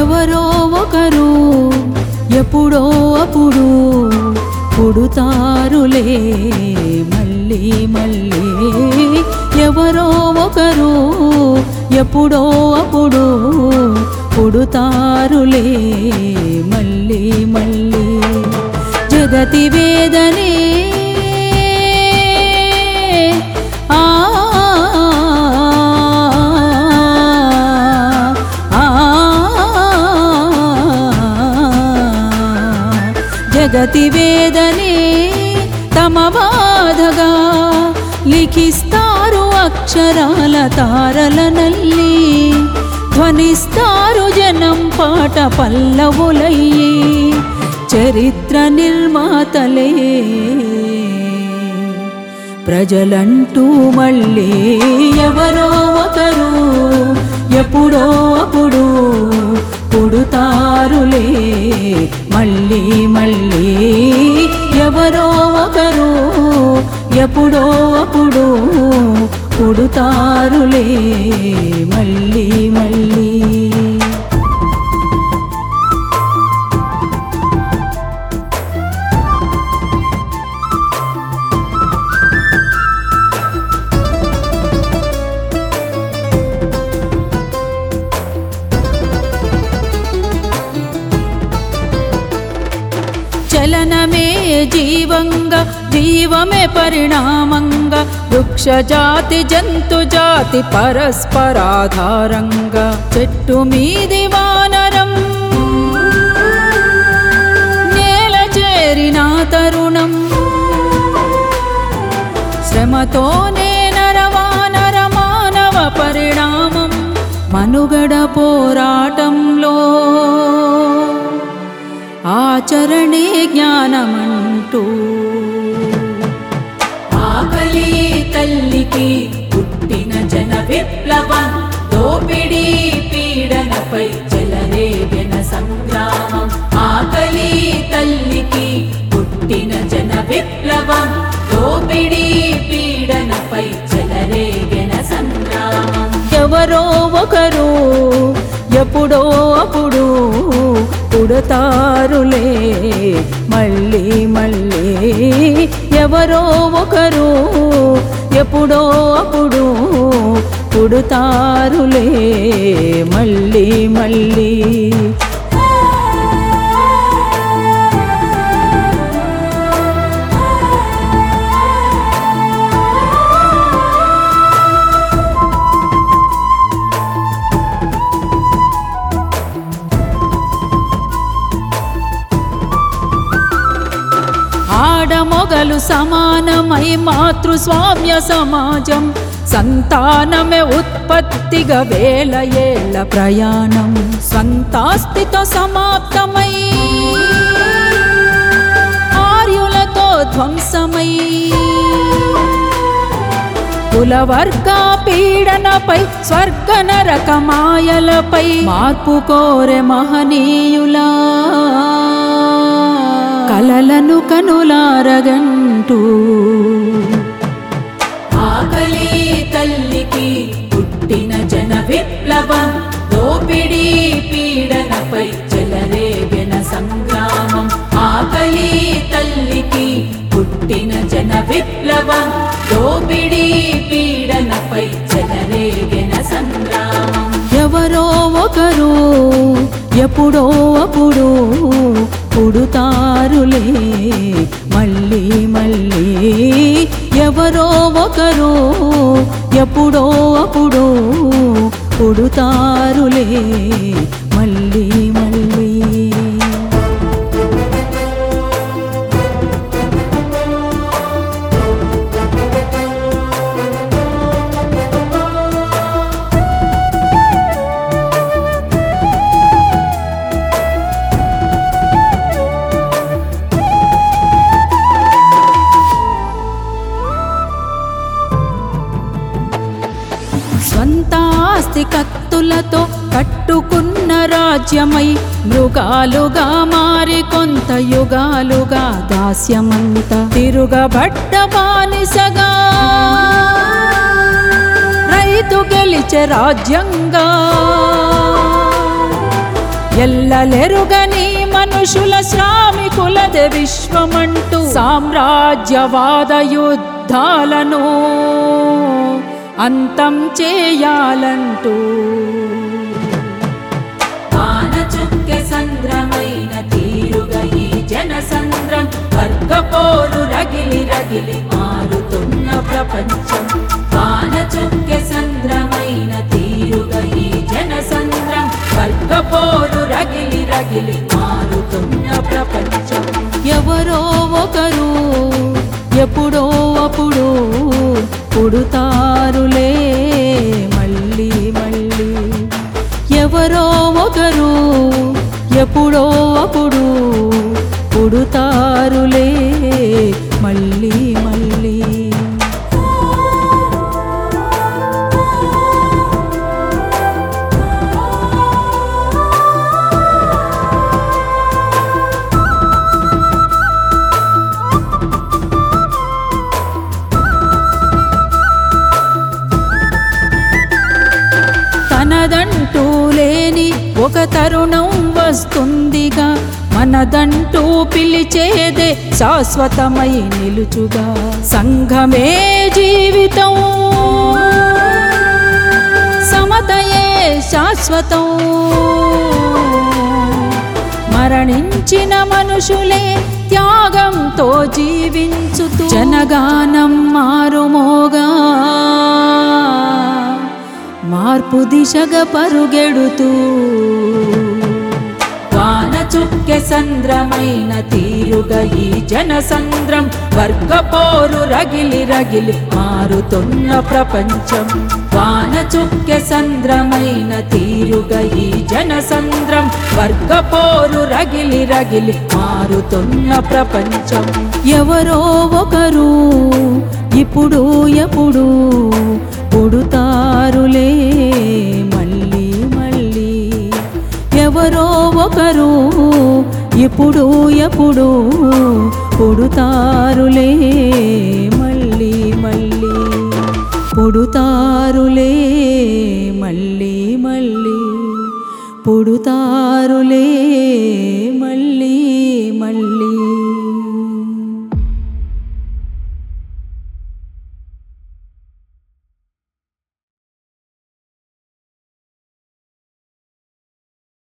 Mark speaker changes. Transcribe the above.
Speaker 1: ఎవరో ఒకరు ఎప్పుడో అప్పుడు పుడుతారులే మళ్ళీ మళ్ళీ ఎవరో ఒకరు ఎప్పుడో అప్పుడు పుడుతారులే మళ్ళీ మళ్ళీ జగతి వేదనే ఆ ఆ జగతి వేదనే తమ బాధగా లిఖిస్తారు అక్షరాల తారల నల్లి ధ్వనిస్తారు జనం పాట పల్లవులయ్యి చరిత్ర నిర్మాతలే ప్రజలంటూ మళ్ళీ ఎవరో ఒకరు ఎప్పుడో అప్పుడు పుడుతారులే మళ్ళీ మళ్ళీ ఎవరో ఒకరు ఎప్పుడో అప్పుడు పుడుతారులే మళ్ళీ మళ్ళీ చలనమే జీవంగా జీవమే పరిణామంగా వృక్ష జాతి జంతు జాతి పరస్పరాధారంగా చెట్టు మీది వానరం నేల చేరిన తరుణం శ్రమతోనే నరవానర మానవ పరిణామం మనుగడ పోరాటంలో ఆచరణే జ్ఞానమంటూ
Speaker 2: ఆకలి తల్లికి పుట్టిన జన విప్లవం దోపిడీ పీడనపై చెలరేగిన సంగ్రామం ఆకలి తల్లికి పుట్టిన జన విప్లవం దోపిడీ పీడనపై చెలరేగిన సంగ్రామం
Speaker 1: ఎవరో ఒకరు ఎప్పుడో అప్పుడు పుడతారులే మళ్ళీ మళ్ళీ ఎవరో ఒకరు ఎప్పుడో అప్పుడు పుడతారులే మళ్ళీ మళ్ళీ ఆడమొగలు సమానమై మాతృస్వామ్య సమాజం సంతానమే ఉత్పత్తిగా వేల ఏళ్ల ప్రయాణం సంతాస్తితో సమాప్తమై ఆర్యులతో ధ్వంసమై కులవర్గ పీడనపై స్వర్గ నరక మాయలపై మార్పు కోరె మహనీయులా కలలను కనులారగంటూ
Speaker 2: ఆకలి తల్లికి పుట్టిన జన విప్లవం దోపిడీ పీడనపై చెలరేగిన సంగ్రామం ఆకలి తల్లికి పుట్టిన జన విప్లవం దోపిడీ పీడనపై చెలరేగిన సంగ్రామం
Speaker 1: ఎవరో ఒకరు ఎప్పుడో అప్పుడు పుడుతారులే మళ్ళీ మళ్ళీ ఎవరో ఒకరు ఎప్పుడో అప్పుడు పుడుతారులే మళ్ళీ మళ్ళీ స్వంత ఆస్తి కత్తులతో కట్టుకున్న రాజ్యమై మృగాలుగా మారి కొంత యుగాలుగా దాస్యమంత తిరుగబడ్డ బానిసగా రైతు గెలిచే రాజ్యంగా ఎల్లలెరుగని మనుషుల శ్రామికులదే విశ్వమంటూ సామ్రాజ్యవాద యుద్ధాలను అంతం చేయాలంటూ
Speaker 2: వానచుక్కె సంద్రమైన తీరుగా ఈ జనసంద్రం వర్గపోరు రగిలి రగిలి మారుతున్న ప్రపంచం వానచుక్కె సంద్రమైన తీరుగా ఈ జనసంద్రం వర్గపోరు రగిలి రగిలి మారుతున్న ప్రపంచం
Speaker 1: ఎవరో ఒకరు ఎప్పుడో అప్పుడు పుడుతారులే మళ్ళీ మళ్ళీ ఎవరో ఒకరు ఎప్పుడో అప్పుడు పుడుతారులే మళ్ళీ మళ్ళీ తనదంటూ లేని ఒక తరుణం వస్తుందిగా మనదంటూ పిలిచేదే శాశ్వతమై నిలుచుగా సంఘమే జీవితం సమతయే శాశ్వతం మరణించిన మనుషులే త్యాగంతో జీవించుతూ జనగానం మారుమోగా మార్పు దిశగా పరుగెడుతూ
Speaker 2: వానచుక్కె సంద్రమైన తీరుగా ఈ జనసంద్రం వర్గపోరు రగిలి రగిలి మారుతున్న ప్రపంచం వానచుక్కె సంద్రమైన తీరుగా ఈ జనసంద్రం వర్గపోరు రగిలి రగిలి మారుతున్న ప్రపంచం
Speaker 1: ఎవరో ఒకరు ఇప్పుడు ఎప్పుడు పుడుతారులే మళ్ళీ మళ్ళీ ఎవరో ఒకరు ఇప్పుడు ఎప్పుడు పుడుతారులే మళ్ళీ మళ్ళీ పుడుతారులే మళ్ళీ మళ్ళీ పుడుతారులే మళ్ళీ మళ్ళీ